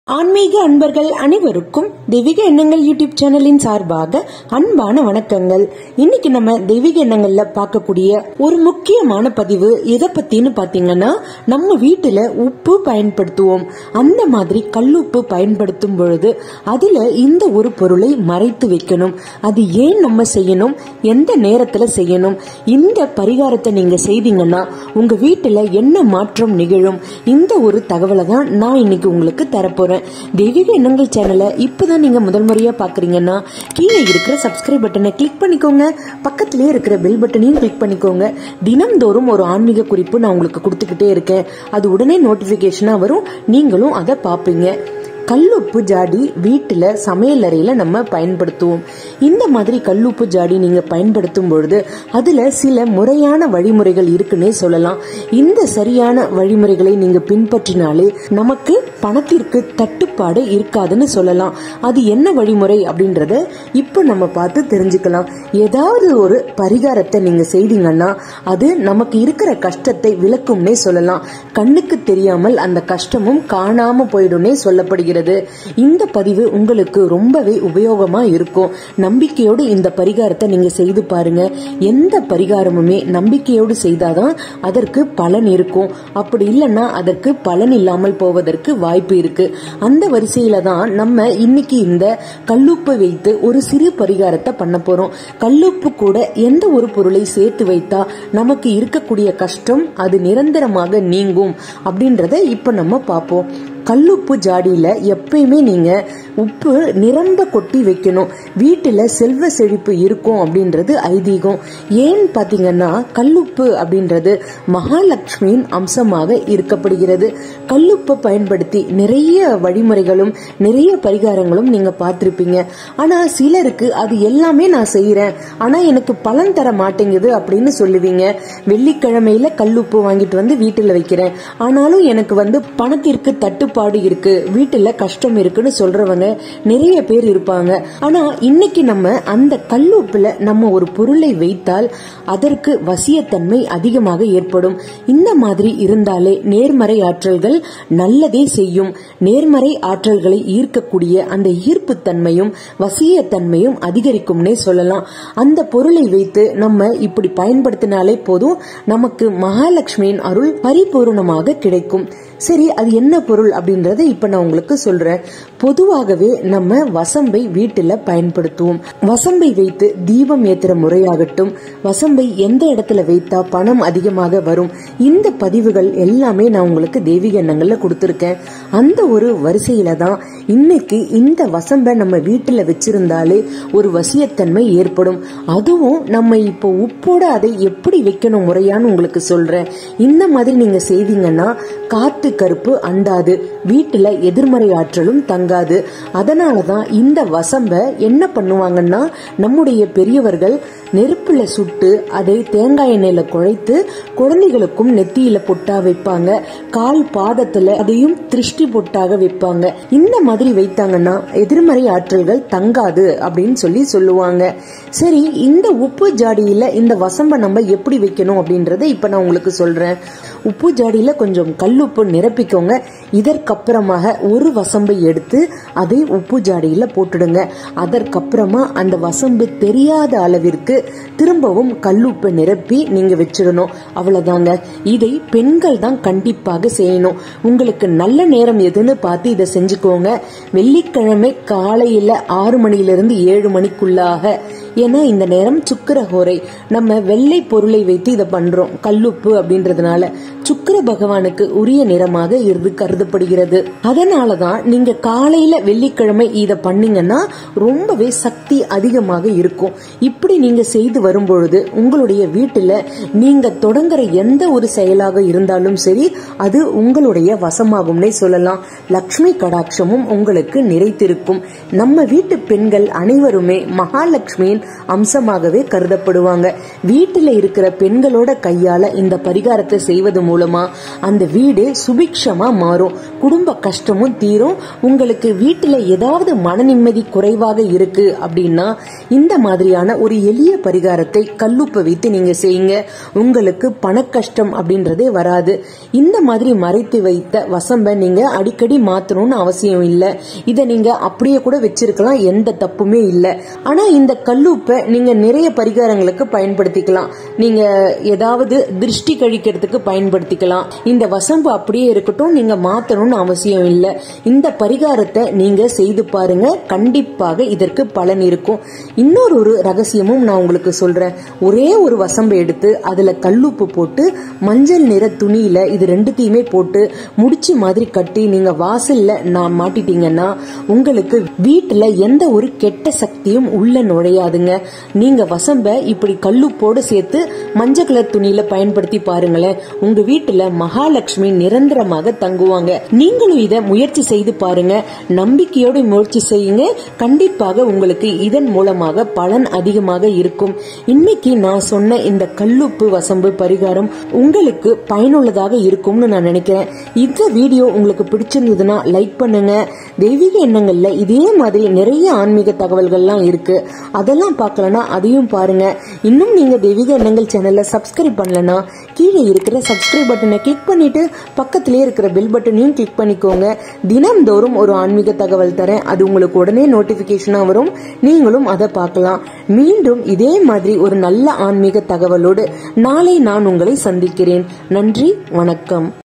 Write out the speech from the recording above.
ஆன்மீக அன்பர்கள் அனைவருக்கும் தெய்வீக எண்ணங்கள் யூடியூப் சேனலின் சார்பாக அன்பான வணக்கங்கள் இன்னைக்கு நம்ம தெய்வீக எண்ணங்கள்ல பார்க்கக்கூடிய ஒரு முக்கியமான பதிவு எதை பத்தின்னு பாத்தீங்கன்னா நம்ம வீட்டுல உப்பு பயன்படுத்துவோம் அந்த மாதிரி கல்லுப்பு பயன்படுத்தும் பொழுது அதுல இந்த ஒரு பொருளை மறைத்து வைக்கணும் அது ஏன் நம்ம செய்யணும் எந்த நேரத்துல செய்யணும் இந்த பரிகாரத்தை நீங்க செய்தீங்கன்னா உங்க வீட்டுல என்ன மாற்றம் நிகழும் இந்த ஒரு தகவலை தான் நான் இன்னைக்கு உங்களுக்கு தரப்போறேன் தெய்வீக எண்ணங்கள் சேனலை இப்பதான் நீங்க முதல் முறையா பாக்குறீங்கன்னா கீழே இருக்கிற சப்ஸ்கிரைப் பட்டனை கிளிக் பண்ணிக்கோங்க பக்கத்திலேயே இருக்கிற பெல் பட்டனையும் கிளிக் பண்ணிக்கோங்க தினம்தோறும் ஒரு ஆன்மீக குறிப்பு நான் உங்களுக்கு கொடுத்துக்கிட்டே இருக்கேன் அது உடனே நோட்டிபிகேஷனா வரும் நீங்களும் அதை பார்ப்பீங்க கல்லுப்பு ஜாடி வீட்டுல சமையல் அறையில நம்ம பயன்படுத்துவோம் இந்த மாதிரி கல்லுப்பு ஜாடி நீங்க பயன்படுத்தும் பொழுது அதுல சில முறையான வழிமுறைகள் இருக்குன்னே சொல்லலாம் இந்த சரியான வழிமுறைகளை நீங்க பின்பற்றினாலே நமக்கு பணத்திற்கு தட்டுப்பாடு இருக்காதுன்னு சொல்லலாம் அது என்ன வழிமுறை அப்படின்றத இப்ப நம்ம பார்த்து தெரிஞ்சுக்கலாம் ஏதாவது ஒரு பரிகாரத்தை நீங்க செய்தீங்கன்னா அது நமக்கு இருக்கிற கஷ்டத்தை விளக்கும்னே சொல்லலாம் கண்ணுக்கு தெரியாமல் அந்த கஷ்டமும் காணாம போயிடும்னே சொல்லப்படுகிறது இந்த பதிவு உங்களுக்கு ரொம்பவே உபயோகமா இருக்கும் நம்பிக்கையோடு இந்த பரிகாரத்தை நீங்க செய்து பாருங்க எந்த பரிகாரமுமே நம்பிக்கையோடு செய்தாதான் அதற்கு பலன் இருக்கும் அப்படி இல்லைன்னா அதற்கு பலன் இல்லாமல் போவதற்கு வாய்ப்பு இருக்கு அந்த வரிசையில தான் நம்ம இன்னைக்கு இந்த கல்லுப்பு வைத்து ஒரு சிறு பரிகாரத்தை பண்ண போறோம் கல்லுப்பு கூட எந்த ஒரு பொருளை சேர்த்து வைத்தா நமக்கு இருக்கக்கூடிய கஷ்டம் அது நிரந்தரமாக நீங்கும் அப்படின்றத இப்ப நம்ம பார்ப்போம் கல்லுப்பு ஜாடியில எப்பயுமே நீங்க உப்பு நிரம்ப கொட்டி வைக்கணும் வீட்டுல செல்வ செழிப்பு இருக்கும் அப்படின்றது ஐதீகம் ஏன்னு பாத்தீங்கன்னா கல்லுப்பு அப்படின்றது மகாலட்சுமியின் அம்சமாக இருக்கப்படுகிறது கல்லுப்பை பயன்படுத்தி நிறைய வழிமுறைகளும் நிறைய பரிகாரங்களும் நீங்க பார்த்திருப்பீங்க ஆனா சிலருக்கு அது எல்லாமே நான் செய்யறேன் ஆனா எனக்கு பலன் தர மாட்டேங்குது அப்படின்னு சொல்லுவீங்க வெள்ளிக்கிழமையில கல்லுப்பு வாங்கிட்டு வந்து வீட்டுல வைக்கிறேன் ஆனாலும் எனக்கு வந்து பணத்திற்கு தட்டுப்பாடு இருக்கு வீட்டுல கஷ்டம் இருக்குன்னு சொல்றவங்க நிறைய பேர் இருப்பாங்க ஆனா இன்னைக்கு நம்ம அந்த கல்லுப்புல நம்ம ஒரு பொருளை வைத்தால் அதற்கு வசியத்தன்மை அதிகமாக ஏற்படும் இந்த மாதிரி இருந்தாலே நேர்மறை ஆற்றல்கள் நல்லதே செய்யும் நேர்மறை ஆற்றல்களை ஈர்க்கக்கூடிய அந்த ஈர்ப்பு தன்மையும் வசியத்தன்மையும் அதிகரிக்கும்னே சொல்லலாம் அந்த பொருளை வைத்து நம்ம இப்படி பயன்படுத்தினாலே போதும் நமக்கு மகாலட்சுமியின் அருள் பரிபூர்ணமாக கிடைக்கும் சரி அது என்ன பொருள் அப்படின்றத இப்ப நான் உங்களுக்கு சொல்றேன் பொதுவாகவே நம்ம வசம்பை வீட்டுல பயன்படுத்துவோம் வசம்பை வைத்து தீபம் ஏத்துற முறையாகட்டும் வசம்பை எந்த இடத்துல வைத்தா பணம் அதிகமாக வரும் இந்த பதிவுகள் எல்லாமே நான் உங்களுக்கு தெய்வீக எண்ணங்கள்ல கொடுத்துருக்கேன் அந்த ஒரு வரிசையில தான் இன்னைக்கு இந்த வசம்பை நம்ம வீட்டுல வச்சிருந்தாலே ஒரு வசியத்தன்மை ஏற்படும் அதுவும் நம்ம இப்போ உப்போட அதை எப்படி வைக்கணும் முறையான்னு உங்களுக்கு சொல்றேன் இந்த மாதிரி நீங்க செய்தீங்கன்னா காத்து கருப்பு அண்டாது வீட்டுல எதிர்மறை ஆற்றலும் தங்காது அதனாலதான் இந்த வசம்ப என்ன பண்ணுவாங்கன்னா நம்முடைய பெரியவர்கள் நெருப்புல சுட்டு அதை தேங்காய் எண்ணெயில குழைத்து குழந்தைகளுக்கும் நெத்தியில பொட்டா வைப்பாங்க கால் பாதத்துல அதையும் திருஷ்டி பொட்டாக வைப்பாங்க இந்த மாதிரி வைத்தாங்கன்னா எதிர்மறை ஆற்றல்கள் தங்காது அப்படின்னு சொல்லி சொல்லுவாங்க சரி இந்த உப்பு ஜாடியில இந்த வசம்ப நம்ம எப்படி வைக்கணும் அப்படின்றத இப்ப நான் உங்களுக்கு சொல்றேன் உப்பு ஜாடியில கொஞ்சம் கல்லுப்பு நிரப்பிக்கோங்க இதற்கப்புறமாக ஒரு வசம்பை எடுத்து அதை உப்பு ஜாடியில போட்டுடுங்க அதற்கப்புறமா அந்த வசம்பு தெரியாத அளவிற்கு திரும்பவும் கல்லுப்பை நிரப்பி நீங்க வச்சிடணும் அவ்வளவுதாங்க இதை பெண்கள் தான் கண்டிப்பாக செய்யணும் உங்களுக்கு நல்ல நேரம் எதுன்னு பார்த்து இதை செஞ்சுக்கோங்க வெள்ளிக்கிழமை காலையில ஆறு மணியிலிருந்து ஏழு மணிக்குள்ளாக ஏன்னா இந்த நேரம் சுக்கரஹோரை நம்ம வெள்ளை பொருளை வைத்து இதை பண்றோம் கல்லுப்பு அப்படின்றதுனால சுக்கர பகவானுக்கு உரிய நிறமாக இருந்து கருதப்படுகிறது அதனாலதான் நீங்க காலையில வெள்ளிக்கிழமை இத பண்ணீங்கன்னா ரொம்பவே சக்தி அதிகமாக இருக்கும் இப்படி நீங்க செய்து வரும்பொழுது உங்களுடைய வீட்டுல நீங்க தொடங்குற எந்த ஒரு செயலாக இருந்தாலும் சரி அது உங்களுடைய வசமாகும்னே சொல்லலாம் லக்ஷ்மி கடாட்சமும் உங்களுக்கு நிறைத்திருக்கும் நம்ம வீட்டு பெண்கள் அனைவருமே மகாலட்சுமியின் அம்சமாகவே கருதப்படுவாங்க வீட்டுல இருக்கிற பெண்களோட கையால இந்த பரிகாரத்தை செய்வது மூலமா அந்த வீடு சுபிக்ஷமா மாறும் குடும்ப கஷ்டமும் தீரும் உங்களுக்கு வீட்டுல ஏதாவது மன நிம்மதி குறைவாக இருக்கு அப்படின்னா இந்த மாதிரியான ஒரு எளிய பரிகாரத்தை கல்லுப்பை வைத்து நீங்க செய்யுங்க உங்களுக்கு பண கஷ்டம் அப்படின்றதே வராது இந்த மாதிரி மறைத்து வைத்த வசம்ப நீங்க அடிக்கடி மாத்தணும்னு அவசியம் இல்ல இத நீங்க அப்படியே கூட வச்சிருக்கலாம் எந்த தப்புமே இல்ல ஆனா இந்த கல்லுப்பை நீங்க நிறைய பரிகாரங்களுக்கு பயன்படுத்திக்கலாம் நீங்க ஏதாவது திருஷ்டி கழிக்கிறதுக்கு பயன்படுத்திக்கலாம் இந்த வசம்பு அப்படியே இருக்கட்டும் நீங்க மாத்தணும்னு அவசியம் இல்ல இந்த பரிகாரத்தை நீங்க செய்து பாருங்க கண்டிப்பாக இதற்கு பலன் இருக்கும் இன்னொரு ஒரு ரகசியமும் நான் உங்களுக்கு சொல்றேன் ஒரே ஒரு வசம்பை எடுத்து அதுல கல்லுப்பு போட்டு மஞ்சள் நிற துணியில இது ரெண்டுத்தையுமே போட்டு முடிச்சு மாதிரி கட்டி நீங்க வாசல்ல நான் மாட்டிட்டீங்கன்னா உங்களுக்கு வீட்டுல எந்த ஒரு கெட்ட சக்தியும் உள்ள நுழையாதுங்க நீங்க வசம்ப இப்படி கல்லுப்போடு சேர்த்து மஞ்சள் கலர் துணியில பயன்படுத்தி பாருங்களேன் உங்க வீட்டுல மகாலட்சுமி நிரந்தரமாக தங்குவாங்க நீங்களும் இத முயற்சி செய்து பாருங்க நம்பிக்கையோடு முயற்சி செய்யுங்க கண்டிப்பாக உங்களுக்கு இதன் மூலமாக பலன் அதிகமாக இருக்கும் இன்னைக்கு நான் சொன்ன இந்த கல்லுப்பு வசம்பு பரிகாரம் உங்களுக்கு பயனுள்ளதாக இருக்கும்னு நான் நினைக்கிறேன் இந்த வீடியோ உங்களுக்கு பிடிச்சிருந்ததுன்னா லைக் பண்ணுங்க தெய்வீக எண்ணங்கள்ல இதே மாதிரி நிறைய ஆன்மீக தகவல்கள்லாம் இருக்கு அதெல்லாம் பார்க்கலனா அதையும் பாருங்க இன்னும் நீங்க தெய்வீக எண்ணங்கள் சேனல்ல சப்ஸ்கிரைப் பண்ணலனா கீழே இருக்கிற சப்ஸ்கிரைப் பட்டனை கிளிக் பண்ணிட்டு பக்கத்திலே இருக்கிற பெல் பட்டனையும் கிளிக் பண்ணிக்கோங்க தினம்தோறும் ஒரு ஆன்மீக தகவல் தரேன் அது உங்களுக்கு உடனே நோட்டிபிகேஷனா வரும் நீங்களும் அதை பார்க்கலாம் மீண்டும் இதே மாதிரி ஒரு நல்ல ஆன்மீக தகவலோடு நாளை நான் உங்களை சந்திக்கிறேன் நன்றி வணக்கம்